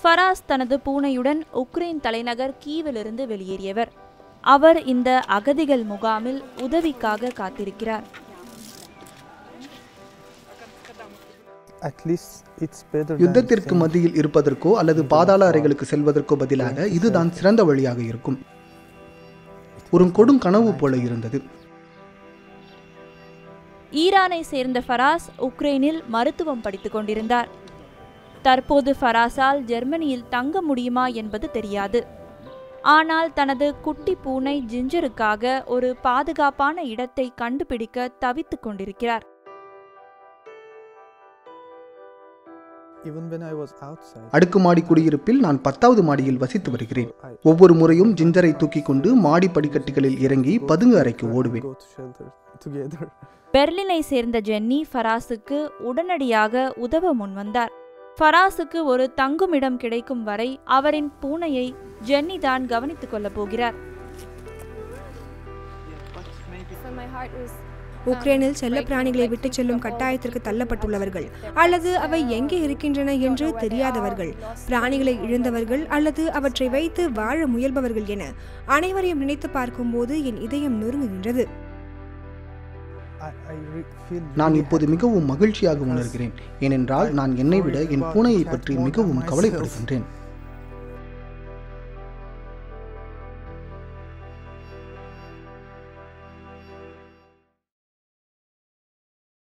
ஃபராஸ் தனது பூனையுடன் உக்ரைன் தலைநகர் கீவிலிருந்து வெளியேறியவர் அவர் இந்த அகதிகள் முகாமில் உதவிக்காக காத்திருக்கிறார் At least it's better than யுத்தத்திற்கு staying மத்தியில் இருப்பதற்கோ அல்லது பாதாள அறைகளுக்கு செல்வதற்கோ பதிலாக இதுதான் சிறந்த வழியாக இருக்கும் ஒரு கொடும் கனவு போல இருந்தது ஈரானை சேர்ந்த ஃபராஸ் உக்ரைனில் மருத்துவம் படித்துக் கொண்டிருந்தார் தற்போது ஃபராஸால் ஜெர்மனியில் தங்க முடியுமா என்பது தெரியாது ஆனால் தனது குட்டி பூனை ஜிஞ்சருக்காக ஒரு பாதுகாப்பான இடத்தை கண்டுபிடிக்க தவித்துக் கொண்டிருக்கிறார் Even when I was outside, அடுக்குமாடி குடியிருப்பில் நான் பத்தாவது மாடியில் வசித்து வருகிறேன் I ஒவ்வொரு முறையும் ஜிஞ்சரை தூக்கிக் கொண்டு மாடி படிக்கட்டுகளில் இறங்கி பதுங்கு அறைக்கு ஓடுவேன் go to shelter together. பெர்லினை சேர்ந்த ஜென்னி ஃபராஸுக்கு உடனடியாக உதவ முன்வந்தார் ஃபராஸுக்கு ஒரு தங்குமிடம் கிடைக்கும் வரை அவரின் பூனையை ஜென்னி தான் கவனித்துக் கொள்ளப் போகிறார் உக்ரைனில் செல்லப்பிராணிகளை விட்டுச் செல்லும் கட்டாயத்திற்கு தள்ளப்பட்டுள்ளவர்கள் அல்லது அவை எங்கே இருக்கின்றன என்று தெரியாதவர்கள் பிராணிகளை இழந்தவர்கள் அல்லது அவற்றை வைத்து வாழ முயல்பவர்கள் என அனைவரையும் நினைத்து பார்க்கும்போது என் இதயம் நொறுங்குகின்றது I, I re- feel நான் really இப்போது happy மிகவும் மகிழ்ச்சியாக because உணர்கிறேன் ஏனென்றால் நான் என்னை விட என் பூனையை பற்றி மிகவும் கவலைப்படுகின்றேன்